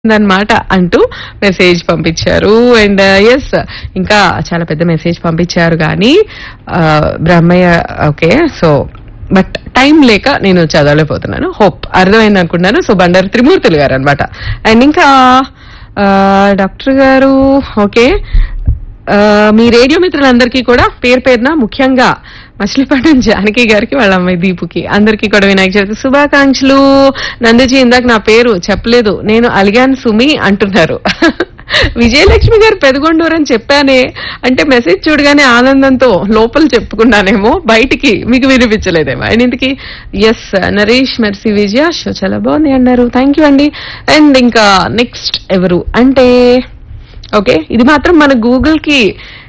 అన్నమాట అంటూ మెసేజ్ పంపించారు అండ్ ఎస్ ఇంకా చాలా పెద్ద మెసేజ్ పంపించారు కానీ ఆ, Brahmayya okay so but time లేక నేను చదవలేకపోతున్నాను హోప్ అర్థమైంది అనుకున్నాను సో బండారు త్రిమూర్తులు గారు అనమాట అండ్ ఇంకా ఆ, డాక్టర్ గారు ఓకే ఆ, మీ రేడియో మిత్రులందరికీ కూడా పేరు పేరున ముఖ్యంగా మచిలీపట్నం జానకి గారికి వాళ్ళ అమ్మాయి దీపుకి అందరికీ కూడా వినాయక చవితి శుభాకాంక్షలు నందజీ ఇందాక నా పేరు చెప్పలేదు నేను అలిగాన్ సుమి అంటున్నారు విజయలక్ష్మి గారు పెదగొండూరు అని చెప్పానే అంటే మెసేజ్ చూడగానే ఆనందంతో లోపల చెప్పుకున్నానేమో బయటికి మీకు వినిపించలేదేమో అండ్ ఇంతకి S Naresh Mercy Vijaya show చాలా బాగుంది అన్నారు థ్యాంక్ యూ అండి అండ్ ఇంకా నెక్స్ట్ ఎవరు అంటే ఓకే ఇది మాత్రం మన గూగుల్ కి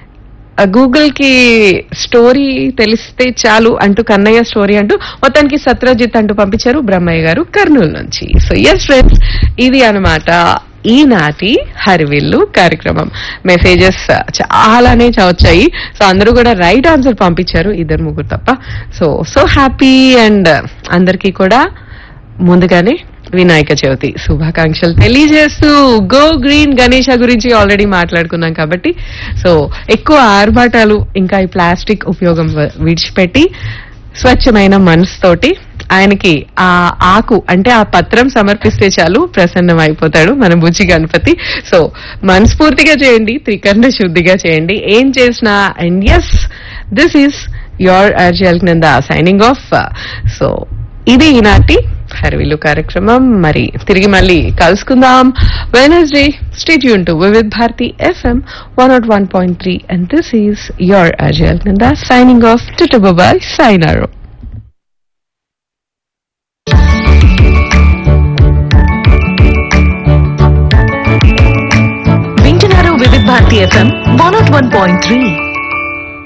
గూగుల్ కి స్టోరీ తెలిస్తే చాలు అంటూ కన్నయ్య స్టోరీ అంటూ మొత్తానికి సత్రజిత్ అంటూ పంపించారు బ్రహ్మయ్య గారు కర్నూలు నుంచి సో ఎస్ ఫ్రెండ్స్ ఇది అన్నమాట ఈనాటి హరివిల్లు కార్యక్రమం మెసేజెస్ చాలానే వచ్చాయి సో అందరూ కూడా రైట్ ఆన్సర్ పంపించారు ఇద్దరు ముగ్గురు తప్ప సో సో హ్యాపీ అండ్ అందరికీ కూడా ముందుగానే వినాయక చవితి శుభాకాంక్షలు తెలియజేస్తూ గో గ్రీన్ గణేష గురించి ఆల్రెడీ మాట్లాడుకున్నాం కాబట్టి సో ఎక్కువ ఆర్భాటాలు ఇంకా ఈ ప్లాస్టిక్ ఉపయోగం వ- విడిచిపెట్టి స్వచ్ఛమైన మనసుతోటి ఆయనకి ఆ ఆకు అంటే ఆ పత్రం సమర్పిస్తే చాలు ప్రసన్నం అయిపోతాడు మన బుజ్జి గణపతి సో మనస్ఫూర్తిగా చేయండి త్రికరణ శుద్ధిగా చేయండి ఏం చేసినా and yes this is your అర్జల్ నంద సైనింగ్ ఆఫ్ సో ఇది ఈనాటి హర్విల్లు కార్యక్రమం మరి తిరిగి మళ్ళీ కలుసుకుందాం వెనస్డే స్టేట్ యూన్ to Vividh Bharati FM one nought one point three and this is your అజయల్ Nanda signing off to bye సైనారో వింటున్నారు Vividh Bharati FM one nought one point three